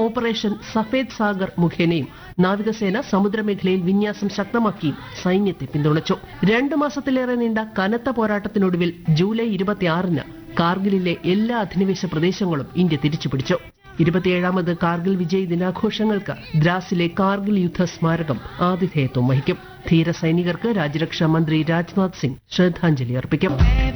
operation Safed Sagar മുഖേനയും നാവികസേന സമുദ്രമേഖലയിൽ വിന്യാസം ശക്തമാക്കിയും സൈന്യത്തെ പിന്തുണച്ചു രണ്ടു മാസത്തിലേറെ നീണ്ട കനത്ത പോരാട്ടത്തിനൊടുവിൽ ജൂലൈ ഇരുപത്തിയാറിന് കാർഗിലിലെ എല്ലാ അധിനിവേശ പ്രദേശങ്ങളും ഇന്ത്യ തിരിച്ചുപിടിച്ചു ഇരുപത്തിയേഴാമത് കാർഗിൽ വിജയ് ദിനാഘോഷങ്ങൾക്ക് ദ്രാസിലെ കാർഗിൽ യുദ്ധ സ്മാരകം ആതിഥേയത്വം വഹിക്കും ധീര സൈനികർക്ക് രാജ്യരക്ഷാ മന്ത്രി രാജ്നാഥ് സിംഗ് ശ്രദ്ധാഞ്ജലി അർപ്പിക്കും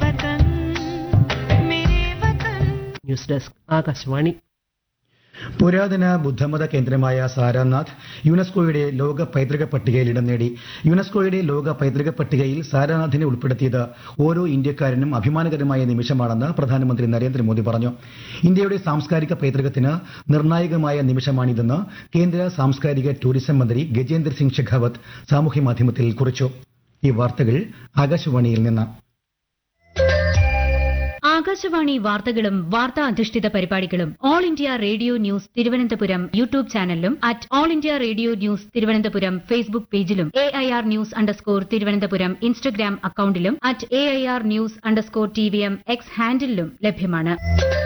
ന്യൂസ് ഡെസ്ക് ആകാശവാണി പുരാതന ബുദ്ധമത കേന്ദ്രമായ സാരാനാഥ് യുനെസ്കോയുടെ ലോക പൈതൃക പട്ടികയിൽ ഇടം നേടി യുനെസ്കോയുടെ ലോക പൈതൃക പട്ടികയിൽ സാരാനാഥിനെ ഉൾപ്പെടുത്തിയത് ഓരോ ഇന്ത്യക്കാരനും അഭിമാനകരമായ നിമിഷമാണെന്ന് പ്രധാനമന്ത്രി നരേന്ദ്രമോദി പറഞ്ഞു ഇന്ത്യയുടെ സാംസ്കാരിക പൈതൃകത്തിന് നിർണായകമായ നിമിഷമാണിതെന്ന് കേന്ദ്ര സാംസ്കാരിക ടൂറിസം മന്ത്രി ഗജേന്ദ്ര സിംഗ് ഷെഖാവത്ത് സാമൂഹ്യമാധ്യമത്തിൽ കുറിച്ചു ഈ വാർത്തകൾ ആകാശവാണിയിൽ നിന്ന് ആകാശവാണി വാർത്തകളും വാർത്താ അധിഷ്ഠിത പരിപാടികളും all India radio news Thiruvananthapuram YouTube ചാനലിലും at all India radio news Thiruvananthapuram Facebook പേജിലും A I R news underscore Thiruvananthapuram Instagram അക്കൌണ്ടിലും at A I R news underscore T V M X ഹാൻഡിലും ലഭ്യമാണ്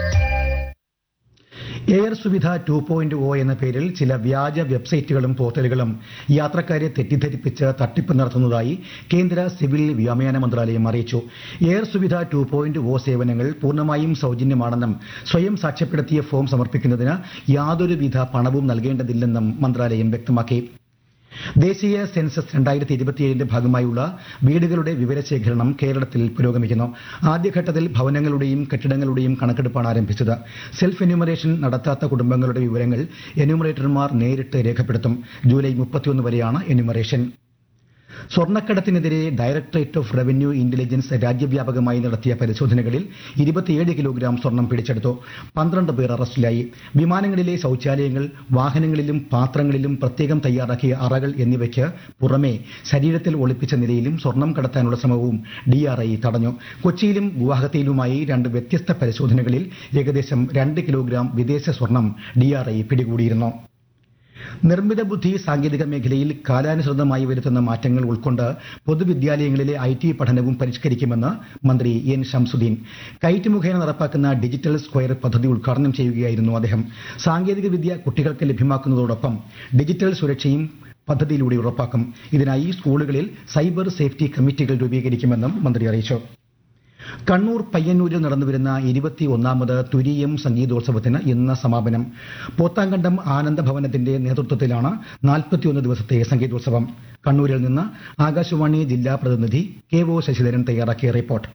air Suvidha two point O എന്ന പേരിൽ ചില വ്യാജ വെബ്സൈറ്റുകളും പോർട്ടലുകളും യാത്രക്കാരെ തെറ്റിദ്ധരിപ്പിച്ച് തട്ടിപ്പ് നടത്തുന്നതായി കേന്ദ്ര സിവിൽ വ്യോമയാന മന്ത്രാലയം അറിയിച്ചു air Suvidha two point O സേവനങ്ങൾ പൂർണ്ണമായും സൌജന്യമാണെന്നും സ്വയം സാക്ഷ്യപ്പെടുത്തിയ ഫോം സമർപ്പിക്കുന്നതിന് യാതൊരുവിധ പണവും നൽകേണ്ടതില്ലെന്നും മന്ത്രാലയം വ്യക്തമാക്കി ദേശീയ സെൻസസ് രണ്ടായിരത്തി ഇരുപത്തിയേഴിന്റെ ഭാഗമായുള്ള വീടുകളുടെ വിവരശേഖരണം കേരളത്തിൽ പുരോഗമിക്കുന്നു ആദ്യഘട്ടത്തിൽ ഭവനങ്ങളുടെയും കെട്ടിടങ്ങളുടെയും കണക്കെടുപ്പാണ് ആരംഭിച്ചത് സെൽഫ് എന്യൂമറേഷൻ നടത്താത്ത കുടുംബങ്ങളുടെ വിവരങ്ങൾ എന്യൂമറേറ്റർമാർ നേരിട്ട് രേഖപ്പെടുത്തും ജൂലൈ മുപ്പത്തിയൊന്ന് വരെയാണ് എന്യൂമറേഷൻ സ്വർണ്ണക്കടത്തിനെതിരെ ഡയറക്ടറേറ്റ് ഓഫ് റവന്യൂ ഇന്റലിജൻസ് രാജ്യവ്യാപകമായി നടത്തിയ പരിശോധനകളിൽ ഇരുപത്തിയേഴ് കിലോഗ്രാം സ്വർണം പിടിച്ചെടുത്തു പന്ത്രണ്ട് പേർ അറസ്റ്റിലായി വിമാനങ്ങളിലെ ശൌചാലയങ്ങൾ വാഹനങ്ങളിലും പാത്രങ്ങളിലും പ്രത്യേകം തയ്യാറാക്കിയ അറകൾ എന്നിവയ്ക്ക് പുറമെ ശരീരത്തിൽ ഒളിപ്പിച്ച നിലയിലും സ്വർണം കടത്താനുള്ള ശ്രമവും ഡിആർഐ തടഞ്ഞു കൊച്ചിയിലും ഗുവാഹത്തിയിലുമായി രണ്ട് വ്യത്യസ്ത പരിശോധനകളിൽ ഏകദേശം രണ്ട് കിലോഗ്രാം വിദേശ സ്വർണം ഡിആർഐ പിടികൂടിയിരുന്നു നിർമ്മിത ബുദ്ധി സാങ്കേതിക മേഖലയിൽ കാലാനുസൃതമായി വരുത്തുന്ന മാറ്റങ്ങൾ ഉൾക്കൊണ്ട് പൊതുവിദ്യാലയങ്ങളിലെ ഐ ടി പഠനവും പരിഷ്കരിക്കുമെന്ന് മന്ത്രി എൻ ഷംസുദ്ദീൻ കൈറ്റ് മുഖേന നടപ്പാക്കുന്ന ഡിജിറ്റൽ സ്ക്വയർ പദ്ധതി ഉദ്ഘാടനം ചെയ്യുകയായിരുന്നു അദ്ദേഹം സാങ്കേതിക വിദ്യ കുട്ടികൾക്ക് ലഭ്യമാക്കുന്നതോടൊപ്പം ഡിജിറ്റൽ സുരക്ഷയും പദ്ധതിയിലൂടെ ഉറപ്പാക്കും ഇതിനായി സ്കൂളുകളിൽ സൈബർ സേഫ്റ്റി കമ്മിറ്റികൾ രൂപീകരിക്കുമെന്നും മന്ത്രി അറിയിച്ചു കണ്ണൂർ പയ്യന്നൂരിൽ നടന്നുവരുന്ന ഇരുപത്തി ഒന്നാമത് തുരീയം സംഗീതോത്സവത്തിന് ഇന്ന് സമാപനം പോത്താങ്കണ്ടം ആനന്ദഭവനത്തിന്റെ നേതൃത്വത്തിലാണ് നാൽപ്പത്തിയൊന്ന് ദിവസത്തെ സംഗീതോത്സവം കണ്ണൂരിൽ നിന്ന് ആകാശവാണി ജില്ലാ പ്രതിനിധി കെ ഒ ശശിധരൻ തയ്യാറാക്കിയ റിപ്പോർട്ട്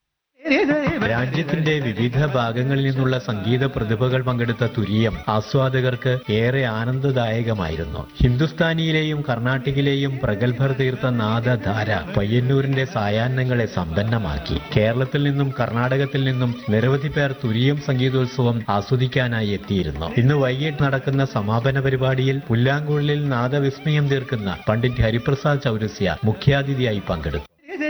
രാജ്യത്തിന്റെ വിവിധ ഭാഗങ്ങളിൽ നിന്നുള്ള സംഗീത പ്രതിഭകൾ പങ്കെടുത്ത തുരീയം ആസ്വാദകർക്ക് ഏറെ ആനന്ദദായകമായിരുന്നു ഹിന്ദുസ്ഥാനിയിലെയും കർണാട്ടിക്കിലെയും പ്രഗത്ഭർ തീർത്ത നാദധാര പയ്യന്നൂരിന്റെ സായാഹ്നങ്ങളെ സമ്പന്നമാക്കി കേരളത്തിൽ നിന്നും കർണാടകത്തിൽ നിന്നും നിരവധി പേർ തുരീയം സംഗീതോത്സവം ആസ്വദിക്കാനായി എത്തിയിരുന്നു ഇന്ന് വൈകിട്ട് നടക്കുന്ന സമാപന പരിപാടിയിൽ പുല്ലാങ്കുഴലിൽ നാദവിസ്മയം തീർക്കുന്ന പണ്ഡിറ്റ് ഹരിപ്രസാദ് ചൗരസ്യ മുഖ്യാതിഥിയായി പങ്കെടുത്തു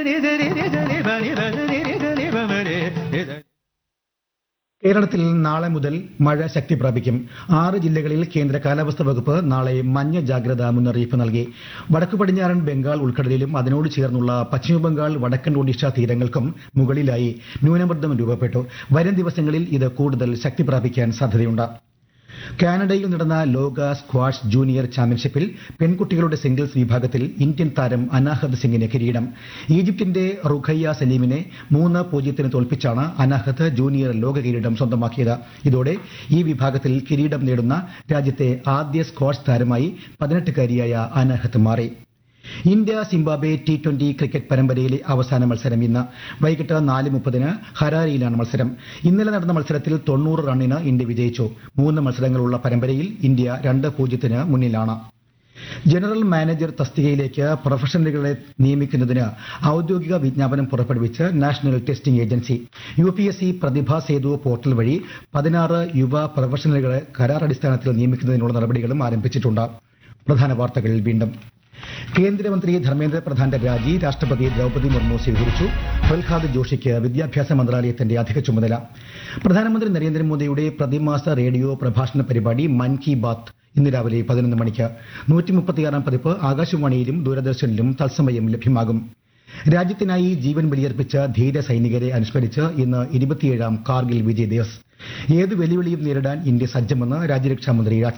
കേരളത്തിൽ നാളെ മുതൽ മഴ ശക്തി പ്രാപിക്കും ആറ് ജില്ലകളിൽ കേന്ദ്ര കാലാവസ്ഥാ വകുപ്പ് നാളെ മഞ്ഞ ജാഗ്രതാ മുന്നറിയിപ്പ് നൽകി വടക്കു പടിഞ്ഞാറൻ ബംഗാൾ ഉൾക്കടലിലും അതിനോട് ചേർന്നുള്ള പശ്ചിമബംഗാൾ വടക്കൻ ഒഡീഷ തീരങ്ങൾക്കും മുകളിലായി ന്യൂനമർദ്ദം രൂപപ്പെട്ടു വരും ദിവസങ്ങളിൽ ഇത് കൂടുതൽ ശക്തി പ്രാപിക്കാൻ സാധ്യതയുണ്ട് കാനഡയിൽ നടന്ന ലോക സ്ക്വാഷ് ജൂനിയർ ചാമ്പ്യൻഷിപ്പിൽ പെൺകുട്ടികളുടെ സിംഗിൾസ് വിഭാഗത്തിൽ ഇന്ത്യൻ താരം അനാഹത് സിംഗിന് കിരീടം ഈജിപ്തിന്റെ റുഖയ്യ സലീമിനെ മൂന്ന് പൂജ്യത്തിന് തോൽപ്പിച്ചാണ് അനാഹത് ജൂനിയർ ലോക കിരീടം സ്വന്തമാക്കിയത് ഇതോടെ ഈ വിഭാഗത്തിൽ കിരീടം നേടുന്ന രാജ്യത്തെ ആദ്യ സ്ക്വാഷ് താരമായി പതിനെട്ടുകാരിയായ അനാഹത്ത് മാറി India Zimbabwe T twenty cricket പരമ്പരയിലെ അവസാന മത്സരം ഇന്ന് വൈകിട്ട് നാല് മുപ്പതിന് ഹരാരിയിലാണ് മത്സരം ഇന്നലെ നടന്ന മത്സരത്തിൽ തൊണ്ണൂറ് റണ്ണിന് ഇന്ത്യ വിജയിച്ചു മൂന്ന് മത്സരങ്ങളുള്ള പരമ്പരയിൽ ഇന്ത്യ രണ്ട് പൂജ്യത്തിന് മുന്നിലാണ് ജനറൽ മാനേജർ തസ്തികയിലേക്ക് പ്രൊഫഷണലുകളെ നിയമിക്കുന്നതിന് ഔദ്യോഗിക വിജ്ഞാപനം പുറപ്പെടുവിച്ച് national testing agency U P S C Pratibha Setu portal വഴി പതിനാറ് യുവ പ്രൊഫഷണലുകളെ കരാർ അടിസ്ഥാനത്തിൽ നിയമിക്കുന്നതിനുള്ള നടപടികളും ആരംഭിച്ചിട്ടുണ്ട് പ്രധാന വാർത്തകൾ വീണ്ടും കേന്ദ്രമന്ത്രി ധർമ്മേന്ദ്ര പ്രധാന്റെ രാജി രാഷ്ട്രപതി ദ്രൗപദി മുർമു സ്വീകരിച്ചു പ്രഹ്ലാദ് ജോഷിക്ക് വിദ്യാഭ്യാസ മന്ത്രാലയത്തിന്റെ അധിക ചുമതല പ്രധാനമന്ത്രി നരേന്ദ്രമോദിയുടെ പ്രതിമാസ റേഡിയോ പ്രഭാഷണ പരിപാടി മൻ കി ബാത്ത് ഇന്ന് രാവിലെ പതിനൊന്ന് മണിക്ക് നൂറ്റി മുപ്പത്തിയാറാം പതിപ്പ് ആകാശവാണിയിലും ദൂരദർശനിലും തത്സമയം ലഭ്യമാകും രാജ്യത്തിനായി ജീവൻ ബലിയർപ്പിച്ച ധീര സൈനികരെ അനുസ്മരിച്ച് ഇന്ന് ഇരുപത്തിയേഴാം കാർഗിൽ വിജയ് ദിവസ് ഏത് വെല്ലുവിളിയും നേരിടാൻ ഇന്ത്യ സജ്ജമെന്ന് രാജ്യരക്ഷാ മന്ത്രി